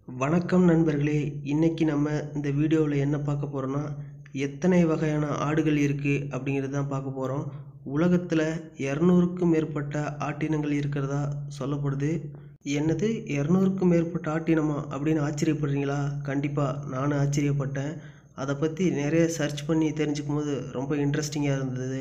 வணக்கம் நண்பர்களே இன்னைக்கு நம்ம இந்த வீடியோவில் என்ன பார்க்க போகிறோன்னா எத்தனை வகையான ஆடுகள் இருக்குது அப்படிங்கிறது தான் பார்க்க போகிறோம் உலகத்தில் இரநூறுக்கும் மேற்பட்ட ஆட்டினங்கள் இருக்கிறதா சொல்லப்படுது என்னது இரநூறுக்கும் மேற்பட்ட ஆட்டினமா அப்படின்னு ஆச்சரியப்படுறீங்களா கண்டிப்பாக நானும் ஆச்சரியப்பட்டேன் அதை பற்றி நிறைய சர்ச் பண்ணி தெரிஞ்சுக்கும் போது ரொம்ப இன்ட்ரெஸ்டிங்காக இருந்தது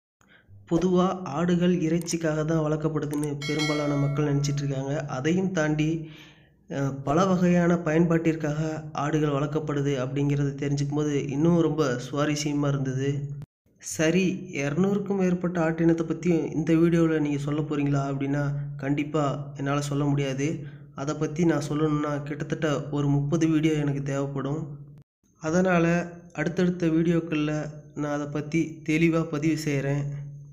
பொதுவாக ஆடுகள் இறைச்சிக்காக தான் வளர்க்கப்படுதுன்னு பெரும்பாலான மக்கள் நினச்சிட்டு இருக்காங்க அதையும் தாண்டி அஹ், பல வகையான பயன்பாட்டிற்காக ஆடுகள் வளர்க்கப்படுது அப்படிங்கிறது தெரிஞ்சுக்கும் போது இன்னும் ரொம்ப சுவாரஸ்யமாக இருந்தது சரி இரநூறுக்கும் மேற்பட்ட ஆட்டினத்தை பற்றியும் இந்த வீடியோவில் நீங்கள் சொல்ல போகிறீங்களா அப்படின்னா கண்டிப்பாக என்னால் சொல்ல முடியாது அதை பற்றி நான் சொல்லணும்னா கிட்டத்தட்ட ஒரு முப்பது வீடியோ எனக்கு தேவைப்படும் அதனால் அடுத்தடுத்த வீடியோக்களில் நான் அதை பற்றி தெளிவாக பதிவு செய்கிறேன்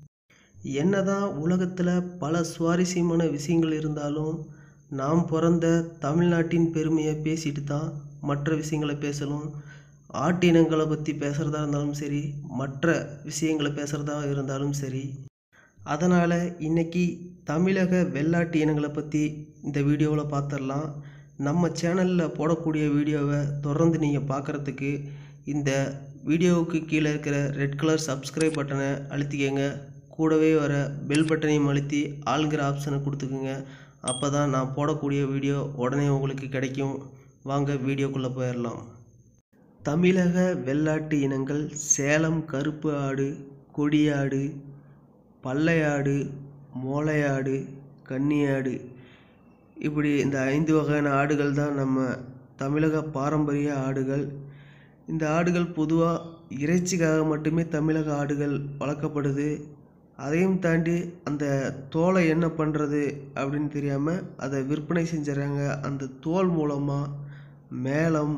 என்னதான் உலகத்தில் பல சுவாரஸ்யமான விஷயங்கள் இருந்தாலும் நாம் பிறந்த தமிழ்நாட்டின் பெருமையை பேசிட்டு தான் மற்ற விஷயங்களை பேசணும் ஆட்டினங்களை பற்றி பேசுகிறதா இருந்தாலும் சரி மற்ற விஷயங்களை பேசுகிறதா இருந்தாலும் சரி அதனால் இன்னைக்கு தமிழக வெள்ளாட்டு இனங்களை பற்றி இந்த வீடியோவில் பார்த்துடலாம் நம்ம சேனலில் போடக்கூடிய வீடியோவை தொடர்ந்து நீங்கள் பார்க்குறதுக்கு இந்த வீடியோவுக்கு கீழே இருக்கிற ரெட் கலர் சப்ஸ்கிரைப் பட்டனை அழுத்திக்கங்க கூடவே வர பெல் பட்டனையும் அழுத்தி ஆளுங்கிற ஆப்ஷனை கொடுத்துக்குங்க அப்போ தான் நான் போடக்கூடிய வீடியோ உடனே உங்களுக்கு கிடைக்கும் வாங்க வீடியோக்குள்ளே போயிடலாம் தமிழக வெள்ளாட்டு இனங்கள் சேலம் கருப்பு ஆடு கொடியாடு பல்லையாடு மோளையாடு கன்னியாடு இப்படி இந்த ஐந்து வகையான ஆடுகள் தான் நம்ம தமிழக பாரம்பரிய ஆடுகள் இந்த ஆடுகள் பொதுவாக இறைச்சிக்காக மட்டுமே தமிழக ஆடுகள் வளர்க்கப்படுது அதையும் தாண்டி அந்த தோலை என்ன பண்ணுறது அப்படின்னு தெரியாமல் அதை விற்பனை செஞ்சுறாங்க அந்த தோல் மூலமாக மேளம்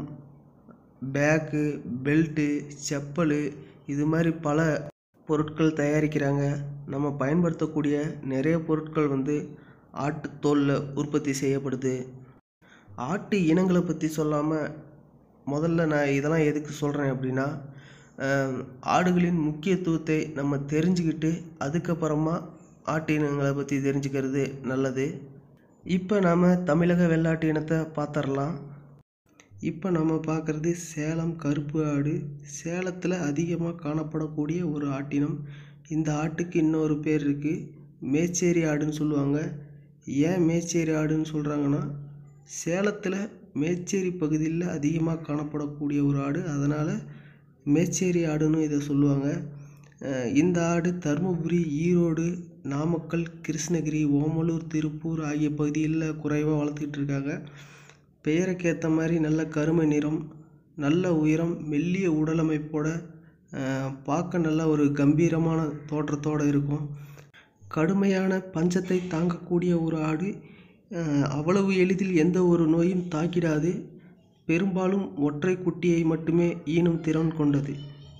பேக்கு பெல்ட்டு செப்பல் இது மாதிரி பல பொருட்கள் தயாரிக்கிறாங்க நம்ம பயன்படுத்தக்கூடிய நிறைய பொருட்கள் வந்து ஆட்டு தோலில் உற்பத்தி செய்யப்படுது ஆட்டு இனங்களை பற்றி சொல்லாமல் முதல்ல நான் இதெல்லாம் எதுக்கு சொல்கிறேன் அப்படின்னா அஹ், ஆடுகளின் முக்கியத்துவத்தை நம்ம தெரிஞ்சுக்கிட்டு அதுக்கப்புறமா ஆட்டு இனங்களை பற்றி தெரிஞ்சுக்கிறது நல்லது இப்போ நாம் தமிழக வெள்ளாட்டு இனத்தை பார்த்துடலாம் இப்போ நம்ம பார்க்குறது சேலம் கருப்பு ஆடு சேலத்தில் அதிகமாக காணப்படக்கூடிய ஒரு ஆட்டினம் இந்த ஆட்டுக்கு இன்னொரு பேர் இருக்குது மேச்சேரி ஆடுன்னு சொல்லுவாங்க ஏன் மேச்சேரி ஆடுன்னு சொல்கிறாங்கன்னா சேலத்தில் மேச்சேரி பகுதியில் அதிகமாக காணப்படக்கூடிய ஒரு ஆடு அதனால் மேச்சேரி ஆடுன்னு இதை சொல்லுவாங்க அஹ் இந்த ஆடு தருமபுரி ஈரோடு நாமக்கல் கிருஷ்ணகிரி ஓமலூர் திருப்பூர் ஆகிய பகுதிகளில் குறைவாக வளர்த்துக்கிட்டு இருக்காங்க பெயருக்கு ஏற்ற மாதிரி நல்ல கருமை நிறம் நல்ல உயரம் மெல்லிய உடலமைப்போட அஹ், பார்க்க நல்ல ஒரு கம்பீரமான தோற்றத்தோடு இருக்கும் கடுமையான பஞ்சத்தை தாங்கக்கூடிய ஒரு ஆடு அஹ், அவ்வளவு எளிதில் எந்த ஒரு நோயும் தாக்கிடாது பெரும்பாலும் ஒற்றை குட்டியை மட்டுமே ஈனும் திறன் கொண்டது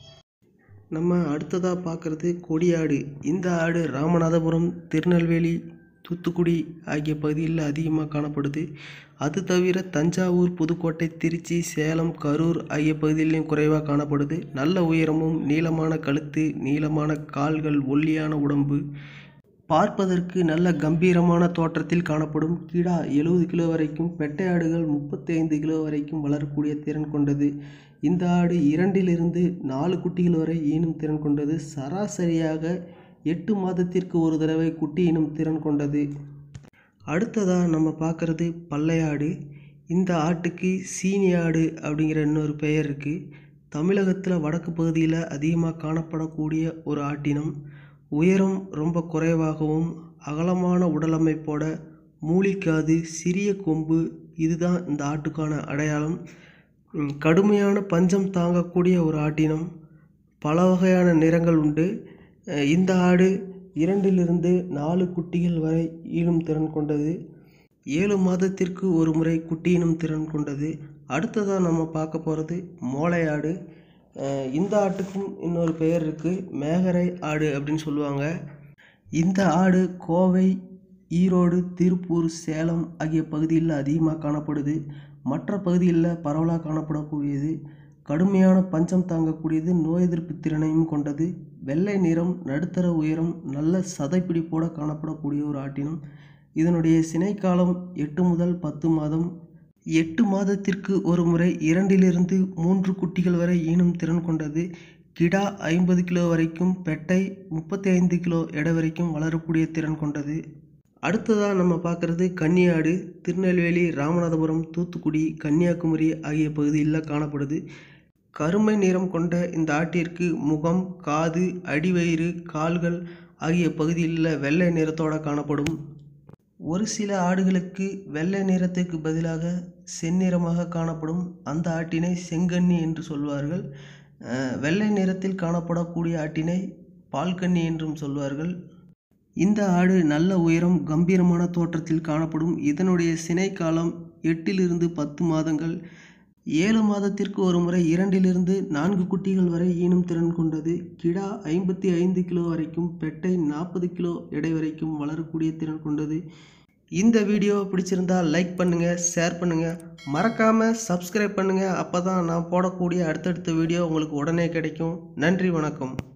நம்ம அடுத்ததாக பார்க்குறது கொடியாடு இந்த ஆடு ராமநாதபுரம் திருநெல்வேலி தூத்துக்குடி ஆகிய பகுதிகளில் அதிகமாக காணப்படுது அது தவிர தஞ்சாவூர் புதுக்கோட்டை திருச்சி சேலம் கரூர் ஆகிய பகுதிகளிலும் குறைவாக காணப்படுது நல்ல உயரமும் நீளமான கழுத்து நீளமான கால்கள் ஒல்லியான உடம்பு பார்ப்பதற்கு நல்ல கம்பீரமான தோற்றத்தில் காணப்படும் கிடா எழுபது கிலோ வரைக்கும் பெட்டை ஆடுகள் முப்பத்தைந்து கிலோ வரைக்கும் வளரக்கூடிய திறன் கொண்டது இந்த ஆடு இரண்டிலிருந்து நாலு குட்டிகள் வரை ஈனும் திறன் கொண்டது சராசரியாக எட்டு மாதத்திற்கு ஒரு தடவை குட்டி ஈனும் திறன் கொண்டது அடுத்ததாக நம்ம பார்க்குறது பல்லையாடு இந்த ஆட்டுக்கு சீனி ஆடு அப்படிங்கிற இன்னொரு பெயர் இருக்குது தமிழகத்தில் வடக்கு பகுதியில் அதிகமாக காணப்படக்கூடிய ஒரு ஆட்டினம் உயரம் ரொம்ப குறைவாகவும் அகலமான உடலமைப்போட மூலிக்காது சிறிய கொம்பு இதுதான் இந்த ஆட்டுக்கான அடையாளம் ம், கடுமையான பஞ்சம் தாங்கக்கூடிய ஒரு ஆட்டினம் பல வகையான நிறங்கள் உண்டு அஹ் இந்த ஆடு இரண்டிலிருந்து நாலு குட்டிகள் வரை ஈனும் திறன் கொண்டது ஏழு மாதத்திற்கு ஒரு முறை குட்டியினும் திறன் கொண்டது அடுத்ததாக நம்ம பார்க்க போகிறது மோளையாடு அஹ் இந்த ஆட்டுக்கும் இன்னொரு பெயர் இருக்குது மேகரை ஆடு அப்படின்னு சொல்லுவாங்க இந்த ஆடு கோவை ஈரோடு திருப்பூர் சேலம் ஆகிய பகுதிகளில் அதிகமாக காணப்படுது மற்ற பகுதிகளில் பரவலாக காணப்படக்கூடியது கடுமையான பஞ்சம் தாங்கக்கூடியது நோய் எதிர்ப்பு திறனையும் கொண்டது வெள்ளை நிறம் நடுத்தர உயரம் நல்ல சதைப்பிடிப்போட காணப்படக்கூடிய ஒரு ஆட்டினம் இதனுடைய சினை காலம் எட்டு முதல் பத்து மாதம் எட்டு மாதத்திற்கு ஒரு முறை இரண்டிலிருந்து மூன்று குட்டிகள் வரை ஈனும் திறன் கொண்டது கிடா ஐம்பது கிலோ வரைக்கும் பெட்டை முப்பத்தி ஐந்து கிலோ எடை வரைக்கும் வளரக்கூடிய திறன் கொண்டது அடுத்ததாக நம்ம பார்க்குறது கன்னியாடு திருநெல்வேலி ராமநாதபுரம் தூத்துக்குடி கன்னியாகுமரி ஆகிய பகுதிகளில் காணப்படுது கருமை நிறம் கொண்ட இந்த ஆட்டிற்கு முகம் காது அடிவயிறு கால்கள் ஆகிய பகுதிகளில் வெள்ளை நிறத்தோட காணப்படும் ஒரு சில ஆடுகளுக்கு வெள்ளை நிறத்துக்கு பதிலாக செந்நிறமாக காணப்படும் அந்த ஆட்டினை செங்கன்னி என்று சொல்வார்கள் அஹ், வெள்ளை நிறத்தில் காணப்படக்கூடிய ஆட்டினை பால்கன்னி என்றும் சொல்வார்கள் இந்த ஆடு நல்ல உயரம் கம்பீரமான தோற்றத்தில் காணப்படும் இதனுடைய சினை காலம் எட்டிலிருந்து பத்து மாதங்கள் ஏழு மாதத்திற்கு ஒரு முறை இரண்டிலிருந்து நான்கு குட்டிகள் வரை ஈனும் திறன் கொண்டது கிடா ஐம்பத்தி ஐந்து கிலோ வரைக்கும் பெட்டை நாற்பது கிலோ எடை வரைக்கும் வளரக்கூடிய திறன் கொண்டது இந்த வீடியோ பிடிச்சிருந்தா லைக் பண்ணுங்கள் ஷேர் பண்ணுங்கள் மறக்காமல் சப்ஸ்கிரைப் பண்ணுங்கள் அப்போ தான் நான் போடக்கூடிய அடுத்தடுத்த வீடியோ உங்களுக்கு உடனே கிடைக்கும் நன்றி வணக்கம்